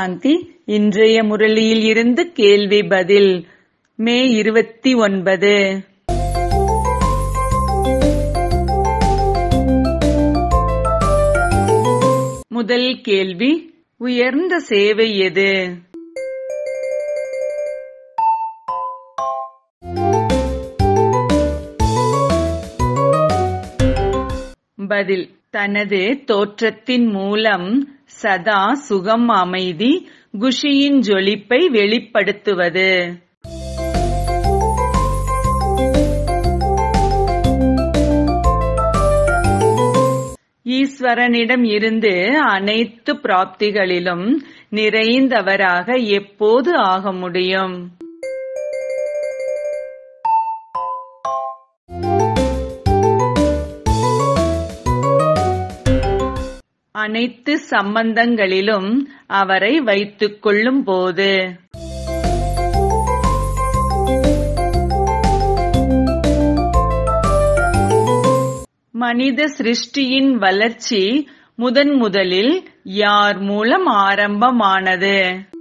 சாந்தி இன்றைய முரளியில் இருந்து கேள்வி பதில் மே இருபத்தி ஒன்பது முதல் கேள்வி உயர்ந்த சேவை எது பதில் தனது தோற்றத்தின் மூலம் சதா சுகம் அமைதி குஷியின் ஜொலிப்பை வெளிப்படுத்துவது ஈஸ்வரனிடம் இருந்து அனைத்து பிராப்திகளிலும் நிறைந்தவராக எப்போது ஆக முடியும் அனைத்து சம்பந்தங்களிலும் அவரை வைத்துக் கொள்ளும் போது மனித சிருஷ்டியின் வளர்ச்சி முதன் முதலில் யார் மூலம் ஆரம்பமானது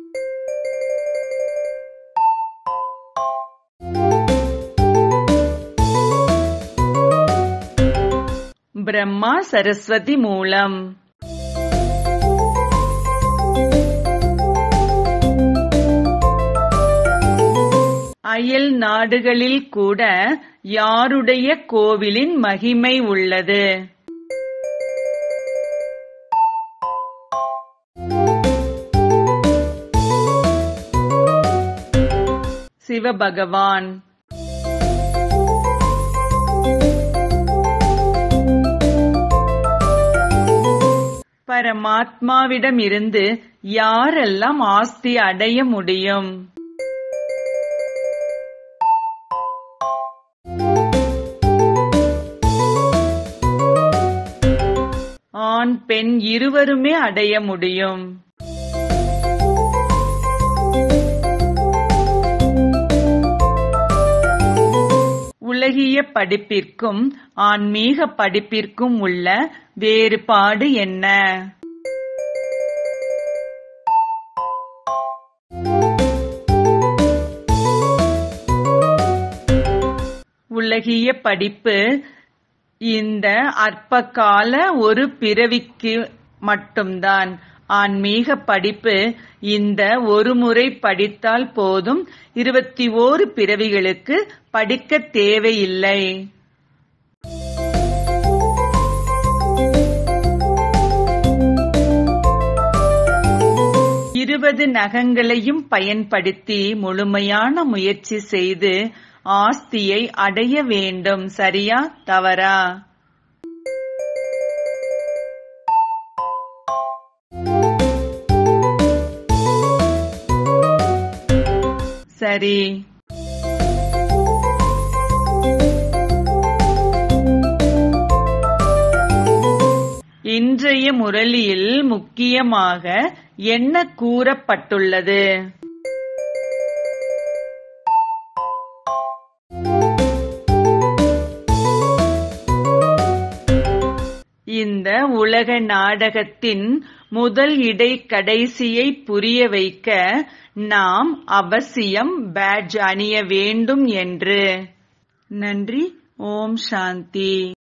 பிரம்மா சரஸ்வதி மூலம் அயல் நாடுகளில் கூட யாருடைய கோவிலின் மகிமை உள்ளது சிவபகவான் பரமாத்மாவிடம் இருந்து யாரெல்லாம் ஆஸ்தி அடைய முடியும் ஆண் பெண் இருவருமே அடைய முடியும் உலகிய படிப்பிற்கும் ஆன்மீக படிப்பிற்கும் உள்ள வேறுபாடு என்ன உலகிய படிப்பு இந்த அற்பகால ஒரு பிறவிக்கு மட்டும்தான் ஆன்மீக படிப்பு இந்த ஒரு முறை படித்தால் போதும் இருபத்தி ஓரு பிறவிகளுக்கு படிக்க தேவையில்லை இருபது நகங்களையும் பயன்படுத்தி முழுமையான முயற்சி செய்து ஆஸ்தியை அடைய வேண்டும் சரியா தவறா சரி இன்றைய முரளியில் முக்கியமாக என்ன கூறப்பட்டுள்ளது இந்த உலக நாடகத்தின் முதல் இடை கடைசியை புரிய வைக்க நாம் அவசியம் பேட்ஜ் அணிய வேண்டும் என்று நன்றி ஓம் சாந்தி